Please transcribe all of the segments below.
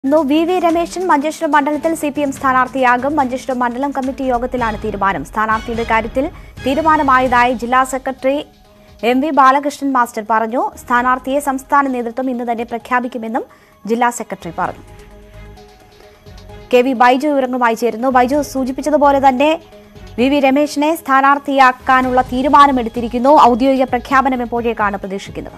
ഇന്നു V V Rameshan Manjeshwaram മണ്ഡലത്തിൽ C P M സ്ഥാനാർത്ഥിയാകും മഞ്ചേശ്വരം മണ്ഡലം കമ്മിറ്റി യോഗത്തിലാണ് തീരുമാനം സ്ഥാനാർത്ഥിയുടെ കാര്യത്തിൽ തീരുമാനമായതായി ജില്ലാ secretary M V Balakrishnan master പറഞ്ഞു സ്ഥാനാർത്ഥിയെ സംസ്ഥാന നേതൃത്വം ഇന്ന് തന്നെ പ്രഖ്യാപിക്കുമെന്നും ജില്ലാ സെക്രട്ടറി പറഞ്ഞു കെ വി ബൈജു വിവരങ്ങളുമായി ചേരുന്നു ബൈജു സൂചിപ്പിച്ചതുപോലെ തന്നെ വി വി രമേശിനെ സ്ഥാനാർത്ഥിയാക്കാനുള്ള തീരുമാനമെടുത്തിരിക്കുന്നു ഔദ്യോഗിക പ്രഖ്യാപനം എപ്പോഴേക്കാണ് പ്രതീക്ഷിക്കുന്നത്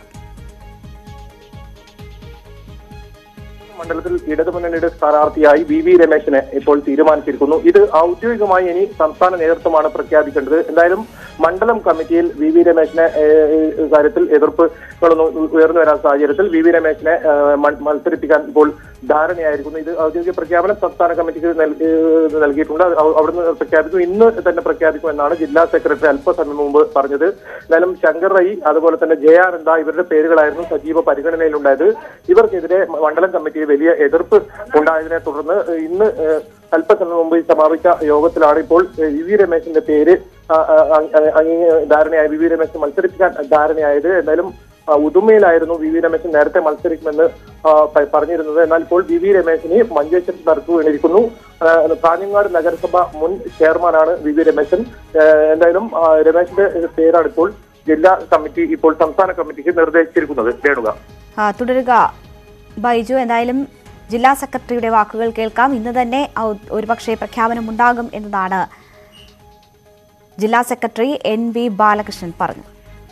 മണ്ഡലത്തിൽ ഇടതുമുന്നണിയുടെ സ്ഥാനാർത്ഥിയായി വി വി രമേശിനെ ഇപ്പോൾ തീരുമാനിച്ചിരിക്കുന്നു ഇത് ഔദ്യോഗികമായി ഇനി സംസ്ഥാന നേതൃത്വമാണ് പ്രഖ്യാപിക്കേണ്ടത് എന്തായാലും മണ്ഡലം കമ്മിറ്റിയിൽ വി വി രമേശിനെ ഏഹ്, ഈ കാര്യത്തിൽ എതിർപ്പുകളൊന്നും ഉയർന്നു വരാൻ സാഹചര്യത്തിൽ വി വി രമേശിനെ ഏഹ്, മ- മത്സരിപ്പിക്കാൻ ഇപ്പോൾ ധാരണയായിരിക്കുന്നു ഇത് ഔദ്യോഗിക പ്രഖ്യാപനം സംസ്ഥാന കമ്മിറ്റിക്ക് നൽകി- ഏഹ്, നൽകിയിട്ടുണ്ട് അത് അവ- അവിടുന്ന് പ്രഖ്യാപിക്കും ഇന്ന് തന്നെ പ്രഖ്യാപിക്കുമെന്നാണ് ജില്ലാ സെക്രട്ടറി അല്പസമയം മുമ്പ് പറഞ്ഞത് എന്തായാലും ശങ്കർ റൈ അതുപോലെ തന്നെ ജയാനന്ദ ഇവരുടെ പേരുകളായിരുന്നു സജീവ പരിഗണനയിലുണ്ടായത് ഇവർക്കെതിരെ മണ്ഡലം കമ്മിറ്റിയിൽ വലിയ എതിർപ്പ് ഉണ്ടായതിനെ തുടർന്ന് ഇന്ന് ഏഹ്, അല്പസമയം മുമ്പ് ഈ സമാപിച്ച യോഗത്തിലാണ് ഇപ്പോൾ ഏഹ്, വി വി രമേശിന്റെ പേര് ആ, ആ, ആ, അങ്ങ് ധാരണയായി വി വി രമേശിനെ മത്സരിപ്പിക്കാൻ ധാരണയായത് എന്തായാലും ആ, ഉദുമയിലായിരുന്നു വി വി രമേശൻ നേരത്തെ മത്സരിക്കുമെന്ന് ആ, പ- പറഞ്ഞിരുന്നത് എന്നാൽ ഇപ്പോൾ വി വി രമേശിന് മഞ്ചേശ്വരത്ത് നറുക്ക് വീണിരിക്കുന്നു ആ, കാഞ്ഞങ്ങാട് നഗരസഭ മുൻ ചെയർമാനാണ് വി വി രമേശൻ ആ, എന്തായാലും ആ, രമേശിന്റെ പേരാണ് ഇപ്പോൾ ജില്ലാ കമ്മിറ്റി ഇപ്പോൾ സംസ്ഥാന കമ്മിറ്റിക്ക് നിർദ്ദേശിച്ചിരിക്കുന്നത് രേണുക ആ, തുടരുക ബൈജു എന്തായാലും ജില്ലാ സെക്രട്ടറിയുടെ വാക്കുകൾ കേൾക്കാം ഇന്ന് തന്നെ ഔ- ഒരുപക്ഷെ പ്രഖ്യാപനം ഉണ്ടാകും എന്നതാണ് ജില്ലാ സെക്രട്ടറി എൻ വി ബാലകൃഷ്ണൻ പറഞ്ഞത്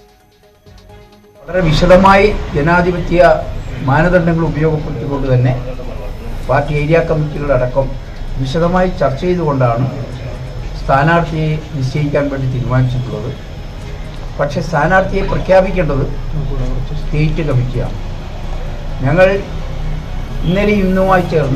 വളരെ വിശദമായി ജനാധിപത്യ മാനദണ്ഡങ്ങൾ ഉപയോഗപ്പെടുത്തിക്കൊണ്ട് തന്നെ പാർട്ടി ഏരിയ കമ്മിറ്റികളടക്കം വിശദമായി ചർച്ച ചെയ്തുകൊണ്ടാണ് സ്ഥാനാർത്ഥിയെ നിശ്ചയിക്കാൻ വേണ്ടി തീരുമാനിച്ചിട്ടുള്ളത് പക്ഷേ സ്ഥാനാർത്ഥിയെ പ്രഖ്യാപിക്കേണ്ടത് സ്റ്റേറ്റ് കമ്മിറ്റിയാണ് ഞങ്ങൾ ഇന്നലെ ഇന്നുമായി ചേർന്ന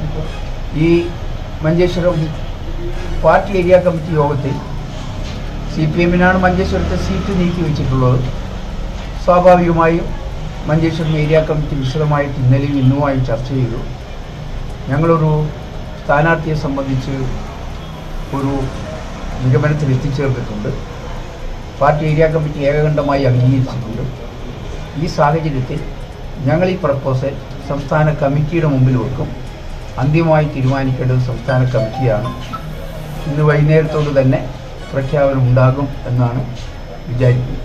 ഈ മഞ്ചേശ്വരം പാർട്ടി ഏരിയ കമ്മിറ്റി യോഗത്തിൽ സി പി എമ്മിനാണ് മഞ്ചേശ്വരത്തെ സീറ്റ് നീക്കി വെച്ചിട്ടുള്ളത് സ്വാഭാവികമായും മഞ്ചേശ്വരം ഏരിയ കമ്മിറ്റി വിശദമായിട്ട് ഇന്നലെയും ഇന്നുമായും ചർച്ച ചെയ്തു ഞങ്ങളൊരു സ്ഥാനാർത്ഥിയെ സംബന്ധിച്ച് ഒരു നിഗമനത്തിൽ എത്തിച്ചേർന്നിട്ടുണ്ട് പാർട്ടി ഏരിയ കമ്മിറ്റി ഏകകണ്ഠമായി അംഗീകരിച്ചിട്ടുണ്ട് ഈ സാഹചര്യത്തിൽ ഞങ്ങൾ ഈ പ്രപ്പോസൽ സംസ്ഥാന കമ്മിറ്റിയുടെ മുമ്പിൽ വെക്കും അന്തിമമായി തീരുമാനിക്കേണ്ടത് സംസ്ഥാന കമ്മിറ്റിയാണ് ഇന്ന് വൈകുന്നേരത്തോട് തന്നെ പ്രഖ്യാപനം ഉണ്ടാകും എന്നാണ് വിചാരിക്കുന്നത്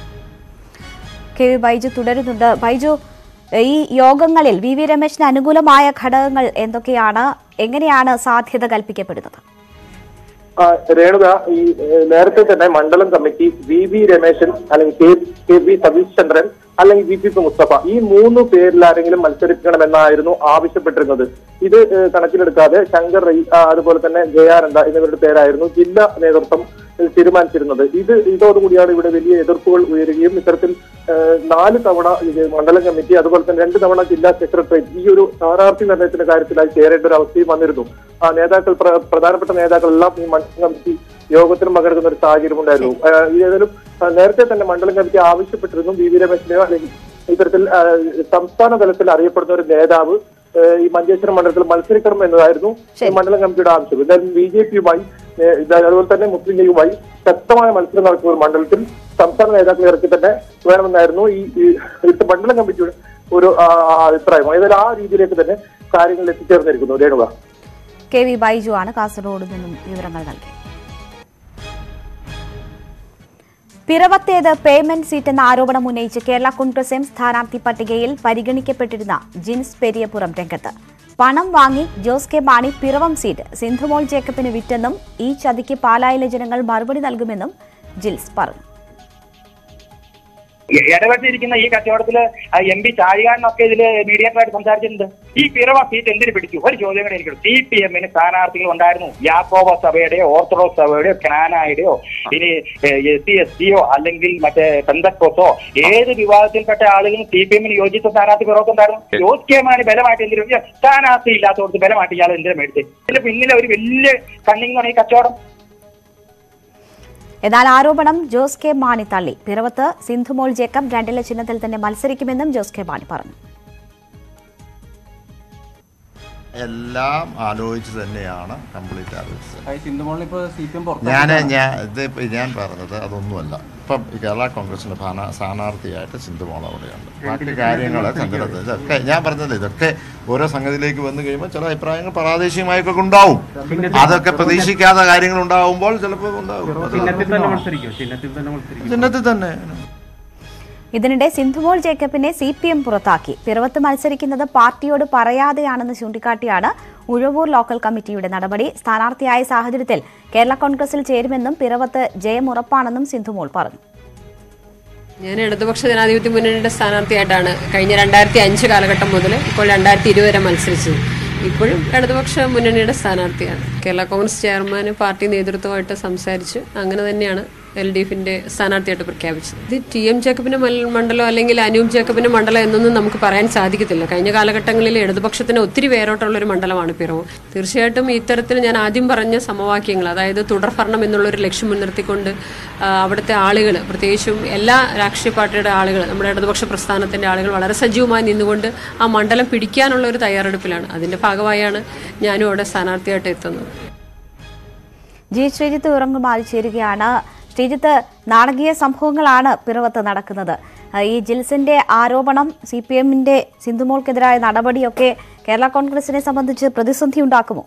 കെ വി ബൈജു തുടരുന്നുണ്ട് ബൈജു ഈ യോഗങ്ങളിൽ വി വി രമേശിന് അനുകൂലമായ ഘടകങ്ങൾ എന്തൊക്കെയാണ് എങ്ങനെയാണ് സാധ്യത കൽപ്പിക്കപ്പെടുന്നത് ആ, രേണുക ഈ ഏഹ്, നേരത്തെ തന്നെ മണ്ഡലം കമ്മിറ്റി വി വി രമേശൻ അല്ലെങ്കിൽ K K V Satheesh Chandran അല്ലെങ്കിൽ വി പി പി മുസ്തഫ ഈ മൂന്ന് പേരിൽ ആരെങ്കിലും മത്സരിപ്പിക്കണമെന്നായിരുന്നു ആവശ്യപ്പെട്ടിരുന്നത് ഇത് ഏഹ്, കണക്കിലെടുക്കാതെ ശങ്കർ റൈ ആ, അതുപോലെ തന്നെ ജയാനന്ദ എന്നിവരുടെ പേരായിരുന്നു ജില്ലാ നേതൃത്വം ഏഹ്, തീരുമാനിച്ചിരുന്നത് ഇത് ഇതോടുകൂടിയാണ് ഇവിടെ വലിയ എതിർപ്പുകൾ ഉയരുകയും ഇത്തരത്തിൽ ഏഹ്, നാല് തവണ ഇത് മണ്ഡലം കമ്മിറ്റി അതുപോലെ തന്നെ രണ്ട് തവണ ജില്ലാ സെക്രട്ടേറിയറ്റ് ഈ ഒരു സ്ഥാനാർത്ഥി നിർണയത്തിന്റെ കാര്യത്തിലായി ചേരേണ്ട ഒരു അവസ്ഥയും വന്നിരുന്നു ആ നേതാക്കൾ പ്ര- പ്രധാനപ്പെട്ട നേതാക്കളെല്ലാം ഈ മണ്ഡലം കമ്മിറ്റി യോഗത്തിന് പങ്കെടുക്കുന്ന ഒരു സാഹചര്യം ഉണ്ടായിരുന്നു ആ, ഏതായാലും ആ, നേരത്തെ തന്നെ മണ്ഡലം കമ്മിറ്റി ആവശ്യപ്പെട്ടിരുന്നു വി വി രമേശിനെയോ അല്ലെങ്കിൽ ഇത്തരത്തിൽ ആ, സംസ്ഥാന തലത്തിൽ അറിയപ്പെടുന്ന ഒരു നേതാവ് ആ, ഈ മഞ്ചേശ്വരം മണ്ഡലത്തിൽ മത്സരിക്കണം എന്നതായിരുന്നു ഈ മണ്ഡലം കമ്മിറ്റിയുടെ ആവശ്യം എന്തായാലും ബി ജെ പിയുമായി അതുപോലെ തന്നെ മുസ്ലിം ലീഗുമായി ശക്തമായ മത്സരം നടക്കുന്ന ഒരു മണ്ഡലത്തിൽ സംസ്ഥാന നേതാക്കളെ ഇറക്കി തന്നെ വേണമെന്നായിരുന്നു ഈ ഈ ഇവിടുത്തെ മണ്ഡലം കമ്മിറ്റിയുടെ ഒരു ആ, ആ, അഭിപ്രായം ഏതായാലും ആ രീതിയിലേക്ക് തന്നെ കാര്യങ്ങൾ എത്തിച്ചേർന്നിരിക്കുന്നു രേണുക കെ വി ബൈജു ആണ് കാസർഗോഡ് നിന്നും വിവരങ്ങൾ നൽകി പിറവത്തേത് പേയ്മെന്റ് സീറ്റ് എന്ന ആരോപണം ഉന്നയിച്ച് കേരള കോൺഗ്രസ് എം സ്ഥാനാർത്ഥി പട്ടികയിൽ പരിഗണിക്കപ്പെട്ടിരുന്ന ജിൻസ് പെരിയപുറം രംഗത്ത് പണം വാങ്ങി ജോസ് കെ മാണി പിറവം സീറ്റ് സിന്ധുമോൾ ജേക്കബിന് വിറ്റെന്നും ഈ ചതിക്ക് പാലായിലെ ജനങ്ങൾ മറുപടി നൽകുമെന്നും ജിൽസ് പറഞ്ഞു ഇടപെട്ടിരിക്കുന്ന ഈ കച്ചവടത്തില് എം പി ചാഴികാരനൊക്കെ ഇതില് മീഡിയക്കായിട്ട് സംസാരിച്ചിട്ടുണ്ട് ഈ പിറവ സീറ്റ് എന്തിനു പിടിച്ചു ഒരു ചോദ്യം കൂടെ എനിക്ക് സി പി എമ്മിന് സ്ഥാനാർത്ഥികൾ ഉണ്ടായിരുന്നു യാക്കോബ സഭയുടെയോ ഓർത്തഡോക്സ് സഭയുടെയോ ക്നാനായുടെയോ ഇനി എസ് സി എസ് ടിയോ അല്ലെങ്കിൽ മറ്റേ പെന്തക്കോസോ ഏത് വിഭാഗത്തിൽപ്പെട്ട ആളുകളും സി പി എമ്മിന് യോജിച്ച സ്ഥാനാർത്ഥി പിറവത്തുണ്ടായിരുന്നു ജോസ് കെ മാണി ബലമായിട്ട് എന്തിനും സ്ഥാനാർത്ഥി ഇല്ലാത്തവർക്ക് ബലമായിട്ട് ഇയാൾ എന്തിനും മേടിച്ചത് ഇതിന്റെ പിന്നിലെ ഒരു വലിയ കണ്ണിങ്ങാണ് ഈ കച്ചവടം എന്നാൽ ആരോപണം ജോസ് കെ മാണി തള്ളി പിറവത്ത് സിന്ധുമോൾ ജേക്കബ് രണ്ടിലെ ചിഹ്നത്തിൽ തന്നെ മത്സരിക്കുമെന്നും ജോസ് കെ മാണി പറഞ്ഞു എല്ലാം ആലോചിച്ച് തന്നെയാണ് കംപ്ലീറ്റ് ആലോചിച്ചത് സിന്ധുമോളിൽ ഇപ്പോൾ സി പി എം ഞാൻ പുറത്തു ഞാൻ ഇത് ഇപ്പൊ ഞാൻ പറഞ്ഞത് അതൊന്നുമല്ല ഇപ്പം ഈ കേരള കോൺഗ്രസിന്റെ സ്ഥാന- സ്ഥാനാർത്ഥിയായിട്ട് സിന്ധുമോൾ അവിടെയുണ്ട് ബാക്കി കാര്യങ്ങൾ സംഘടന ഇതൊക്കെ ഞാൻ പറഞ്ഞത് ഇതൊക്കെ ഓരോ സംഗതിയിലേക്ക് വന്നു കഴിയുമ്പോൾ ചില അഭിപ്രായങ്ങൾ പ്രാദേശികമായൊക്കെ ഉണ്ടാവും അതൊക്കെ പ്രതീക്ഷിക്കാത്ത കാര്യങ്ങൾ ഉണ്ടാവുമ്പോൾ ചിലപ്പോൾ ഉണ്ടാവും അത് ചിഹ്നത്തിൽ തന്നെ മത്സരിക്കും ചിഹ്നത്തിൽ തന്നെ മത്സരിക്കും ചിഹ്നത്തിൽ തന്നെ ഇതിനിടെ സിന്ധുമോൾ ജേക്കബിനെ സി പി എം പുറത്താക്കി പിറവത്ത് മത്സരിക്കുന്നത് പാർട്ടിയോട് പറയാതെയാണെന്ന് ചൂണ്ടിക്കാട്ടിയാണ് ഉഴവൂർ ലോക്കൽ കമ്മിറ്റിയുടെ നടപടി സ്ഥാനാർത്ഥിയായ സാഹചര്യത്തിൽ കേരള കോൺഗ്രസിൽ ചേരുമെന്നും പിറവത്ത് ജയം ഉറപ്പാണെന്നും സിന്ധുമോൾ പറഞ്ഞു ഞാൻ ഇടതുപക്ഷ ജനാധിപത്യ മുന്നണിയുടെ സ്ഥാനാർത്ഥിയായിട്ടാണ് കഴിഞ്ഞ രണ്ടായിരത്തി അഞ്ച് കാലഘട്ടം മുതൽ ഇപ്പോൾ രണ്ടായിരത്തി ഇരുപത് വരെ മത്സരിച്ചത് ഇപ്പോഴും ഇടതുപക്ഷ മുന്നണിയുടെ സ്ഥാനാർത്ഥിയാണ് കേരള കോൺഗ്രസ് ചെയർമാൻ പാർട്ടി നേതൃത്വമായിട്ട് സംസാരിച്ച് അങ്ങനെ തന്നെയാണ് എൽ ഡി എഫിന്റെ സ്ഥാനാർത്ഥിയായിട്ട് പ്രഖ്യാപിച്ചത് ഇത് ടി എം ജേക്കബിന്റെ മൽ- മണ്ഡലം അല്ലെങ്കിൽ അനൂപ് ജേക്കബിന്റെ മണ്ഡലം എന്നൊന്നും നമുക്ക് പറയാൻ സാധിക്കത്തില്ല കഴിഞ്ഞ കാലഘട്ടങ്ങളിൽ ഇടതുപക്ഷത്തിന് ഒത്തിരി വേരോട്ടമുള്ള ഒരു മണ്ഡലമാണ് പിറവ് തീർച്ചയായിട്ടും ഇത്തരത്തിൽ ഞാൻ ആദ്യം പറഞ്ഞ സമവാക്യങ്ങൾ അതായത് തുടർഭരണം എന്നുള്ളൊരു ലക്ഷ്യം മുൻനിർത്തിക്കൊണ്ട് ആ, അവിടുത്തെ ആളുകൾ പ്രത്യേകിച്ചും എല്ലാ രാഷ്ട്രീയ പാർട്ടിയുടെ ആളുകൾ നമ്മുടെ ഇടതുപക്ഷ പ്രസ്ഥാനത്തിന്റെ ആളുകൾ വളരെ സജീവമായി നിന്നുകൊണ്ട് ആ മണ്ഡലം പിടിക്കാനുള്ള ഒരു തയ്യാറെടുപ്പിലാണ് അതിന്റെ ഭാഗമായാണ് ഞാനും അവിടെ സ്ഥാനാർത്ഥിയായിട്ട് എത്തുന്നത് ജി ശ്രീജിത്ത് ഉറങ്ങുമാറി ചേരുകയാണ് ശ്രീജിത്ത് നാടകീയ സംഭവങ്ങളാണ് പിറവത്ത് നടക്കുന്നത് ആ, ഈ ജിൽസിന്റെ ആരോപണം സി പി എമ്മിന്റെ സിന്ധുമോൾക്കെതിരായ നടപടിയൊക്കെ കേരള കോൺഗ്രസിനെ സംബന്ധിച്ച് പ്രതിസന്ധി ഉണ്ടാക്കുമോ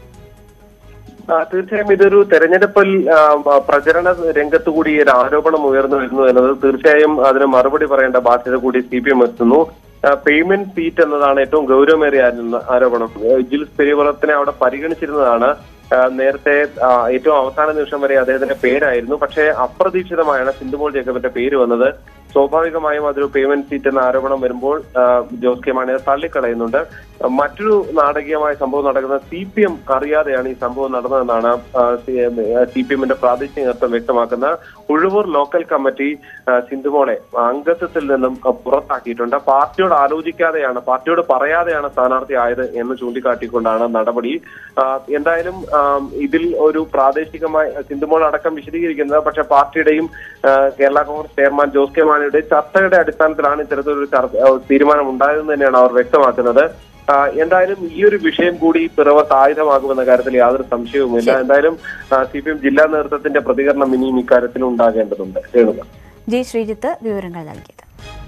ആ, തീർച്ചയായും ഇതൊരു തെരഞ്ഞെടുപ്പിൽ ആ, ആ, പ്രചരണ രംഗത്ത് കൂടി ഈ ഒരു ആരോപണം ഉയർന്നു വരുന്നു എന്നത് തീർച്ചയായും അതിന് മറുപടി പറയേണ്ട ബാധ്യത കൂടി സി പി എം എത്തുന്നു പേയ്മെന്റ് സീറ്റ് എന്നതാണ് ഏറ്റവും ഗൗരവമേറിയ ആരുന്ന- ആരോപണം ആ, ജിൽസ് പെരുവളത്തിനെ അവിടെ പരിഗണിച്ചിരുന്നതാണ് ആ, നേരത്തെ ആ, ഏറ്റവും അവസാന നിമിഷം വരെ അദ്ദേഹത്തിന്റെ പേരായിരുന്നു പക്ഷേ അപ്രതീക്ഷിതമായാണ് സിന്ധുമോൾ ജേക്കബിന്റെ പേര് വന്നത് സ്വാഭാവികമായും അതൊരു പേയ്മെന്റ് സീറ്റ് എന്ന ആരോപണം വരുമ്പോൾ ആ, ജോസ് കെ മാണി അത് തള്ളിക്കളയുന്നുണ്ട് ആ, മറ്റൊരു നാടകീയമായ സംഭവം നടക്കുന്നത് സി പി എം അറിയാതെയാണ് ഈ സംഭവം നടന്നതെന്നാണ് സി പി എമ്മിന്റെ പ്രാദേശിക നേതൃത്വം വ്യക്തമാക്കുന്ന ഉഴവൂർ ലോക്കൽ കമ്മിറ്റി ആ, സിന്ധുമോളെ അംഗത്വത്തിൽ നിന്നും ആ, പുറത്താക്കിയിട്ടുണ്ട് പാർട്ടിയോട് ആലോചിക്കാതെയാണ് പാർട്ടിയോട് പറയാതെയാണ് സ്ഥാനാർത്ഥി ആയത് എന്ന് ചൂണ്ടിക്കാട്ടിക്കൊണ്ടാണ് നടപടി ആ, എന്തായാലും ആ, ഇതിൽ ഒരു പ്രാദേശികമായി സിന്ധുമോൾ അടക്കം വിശദീകരിക്കുന്നത് പക്ഷെ പാർട്ടിയുടെയും ആ, Kerala Congress chairman Jose K മാണിയുടെ ചർച്ചയുടെ അടിസ്ഥാനത്തിലാണ് ഇത്തരത്തിലൊരു ചർച്ച ആ, തീരുമാനം ഉണ്ടായതെന്ന് തന്നെയാണ് അവർ വ്യക്തമാക്കുന്നത് ആ, എന്തായാലും ഈ ഒരു വിഷയം കൂടി പിറവത്ത് ആയുധമാകുമെന്ന കാര്യത്തിൽ യാതൊരു സംശയവുമില്ല എന്തായാലും സി പി എം ജില്ലാ നേതൃത്വത്തിന്റെ പ്രതികരണം ഇനിയും ഇക്കാര്യത്തിൽ ഉണ്ടാകേണ്ടതുണ്ട് രേണുക ജി ശ്രീജിത്ത് വിവരങ്ങൾ നൽകിയത്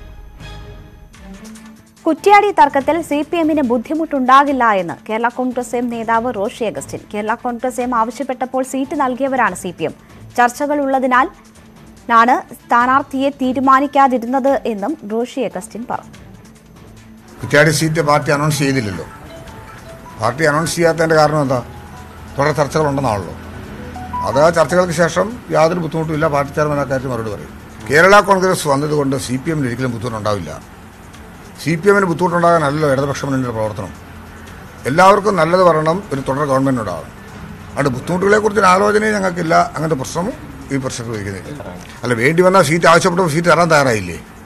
കുറ്റ്യാടി തർക്കത്തിൽ സി പി എമ്മിന് ബുദ്ധിമുട്ടുണ്ടാകില്ല എന്ന് കേരള കോൺഗ്രസ് എം നേതാവ് റോഷി അഗസ്റ്റിൻ കേരള കോൺഗ്രസ് എം ആവശ്യപ്പെട്ടപ്പോൾ സീറ്റ് നൽകിയവരാണ് സി പി എം ചർച്ചകൾ ഉള്ളതിനാൽ ആണ് സ്ഥാനാർത്ഥിയെ തീരുമാനിക്കാതിരുന്നത് എന്നും റോഷി അഗസ്റ്റിൻ പറഞ്ഞു കുറ്റ്യാടി സീറ്റ് പാർട്ടി അനൗൺസ് ചെയ്തില്ലല്ലോ പാർട്ടി അനൗൺസ് ചെയ്യാത്തതിൻ്റെ കാരണം എന്താ തുടർ ചർച്ചകളുണ്ടെന്നാണല്ലോ അത് ആ ചർച്ചകൾക്ക് ശേഷം യാതൊരു ബുദ്ധിമുട്ടുമില്ല പാർട്ടി ചെയർമാൻ അക്കാര്യത്തിൽ മറുപടി പറയും കേരള കോൺഗ്രസ് വന്നതുകൊണ്ട് സി പി എമ്മിന് ഒരിക്കലും ബുദ്ധിമുട്ടുണ്ടാവില്ല സി പി എമ്മിന് ബുദ്ധിമുട്ടുണ്ടാകാനല്ലോ ഇടതുപക്ഷ മുന്നണിയുടെ പ്രവർത്തനം എല്ലാവർക്കും നല്ലത് പറയണം ഒരു തുടർ ഗവൺമെൻറ് ഉണ്ടാവണം അതുകൊണ്ട് ബുദ്ധിമുട്ടുകളെക്കുറിച്ചൊരു ആലോചനയും ഞങ്ങൾക്കില്ല അങ്ങനത്തെ പ്രശ്നവും ഈ പ്രശ്നത്തിൽ വയ്ക്കുന്നില്ല അല്ല വേണ്ടി വന്നാൽ സീറ്റ് ആവശ്യപ്പെട്ടപ്പോൾ സീറ്റ് തരാൻ തയ്യാറായില്ലേ